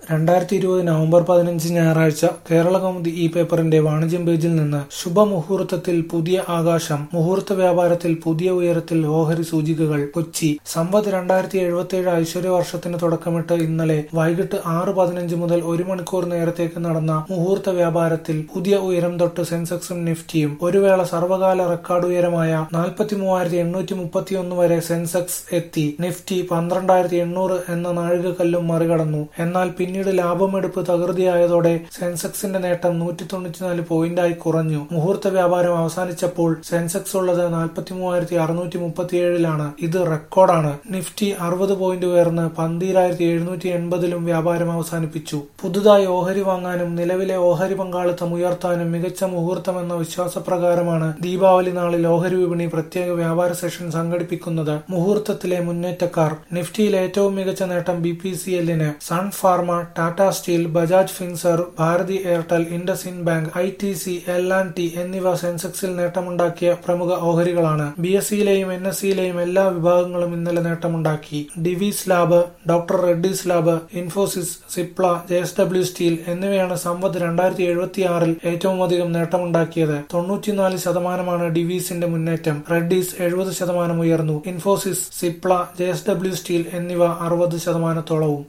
രണ്ടായിരത്തി ഇരുപത് നവംബർ പതിനഞ്ച് ഞായറാഴ്ച കേരളകൗമുദി ഈ പേപ്പറിന്റെ വാണിജ്യം പേജിൽ നിന്ന് ശുഭമുഹൂർത്തത്തിൽ പുതിയ ആകാശം മുഹൂർത്ത വ്യാപാരത്തിൽ പുതിയ ഉയരത്തിൽ ഓഹരി സൂചികകൾ കൊച്ചി സമ്പത്ത് രണ്ടായിരത്തി എഴുപത്തിയേഴ് ഐശ്വര്യ വർഷത്തിന് തുടക്കമിട്ട് ഇന്നലെ വൈകിട്ട് ആറ് പതിനഞ്ച് മുതൽ ഒരു മണിക്കൂർ നേരത്തേക്ക് നടന്ന മുഹൂർത്ത വ്യാപാരത്തിൽ പുതിയ ഉയരം തൊട്ട് സെൻസെക്സും നിഫ്റ്റിയും ഒരു വേള സർവകാല റെക്കോർഡ് ഉയരമായ നാൽപ്പത്തി മൂവായിരത്തി എണ്ണൂറ്റി മുപ്പത്തിയൊന്ന് വരെ സെൻസെക്സ് എത്തി നിഫ്റ്റി പന്ത്രണ്ടായിരത്തി എണ്ണൂറ് എന്ന നാഴികക്കല്ലും മറികടന്നു എന്നാൽ പിന്നീട് ലാഭമെടുപ്പ് തകൃതിയായതോടെ സെൻസെക്സിന്റെ നേട്ടം നൂറ്റി തൊണ്ണൂറ്റിനാല് പോയിന്റായി കുറഞ്ഞു മുഹൂർത്ത വ്യാപാരം അവസാനിച്ചപ്പോൾ സെൻസെക്സ് ഉള്ളത് നാൽപ്പത്തി മൂവായിരത്തി അറുന്നൂറ്റി മുപ്പത്തിയേഴിലാണ് ഇത് റെക്കോർഡാണ് നിഫ്റ്റി അറുപത് പോയിന്റ് ഉയർന്ന് പന്തീരായിരത്തി എഴുന്നൂറ്റി എൺപതിലും വ്യാപാരം അവസാനിപ്പിച്ചു പുതുതായി ഓഹരി വാങ്ങാനും നിലവിലെ ഓഹരി പങ്കാളിത്തം ഉയർത്താനും മികച്ച മുഹൂർത്തമെന്ന വിശ്വാസപ്രകാരമാണ് ദീപാവലി നാളിൽ ഓഹരി വിപണി പ്രത്യേക വ്യാപാര സെഷൻ സംഘടിപ്പിക്കുന്നത് മുഹൂർത്തത്തിലെ മുന്നേറ്റക്കാർ നിഫ്റ്റിയിൽ ഏറ്റവും മികച്ച നേട്ടം ബി പി സി എല്ലിന് Sun Pharma Tata Steel Bajaj Finserv Bharti Airtel IndusInd Bank I T C L and T എന്നിവ സെൻസെക്സിൽ നേട്ടമുണ്ടാക്കിയ പ്രമുഖ ഓഹരികളാണ് ബി എസ് സിയിലെയും എൻ എസ് സിയിലെയും എല്ലാ വിഭാഗങ്ങളും ഇന്നലെ നേട്ടമുണ്ടാക്കി Divi's Lab Doctor Reddy's Lab Infosys Cipla J S W Steel എന്നിവയാണ് സമ്പത്ത് രണ്ടായിരത്തി എഴുപത്തിയാറിൽ ഏറ്റവും അധികം നേട്ടമുണ്ടാക്കിയത് തൊണ്ണൂറ്റിനാല് ശതമാനമാണ് ഡിവീസിന്റെ മുന്നേറ്റം റെഡ്ഡീസ് എഴുപത് ശതമാനം ഉയർന്നു Infosys Cipla J S W Steel എന്നിവ അറുപത് ശതമാനത്തോളവും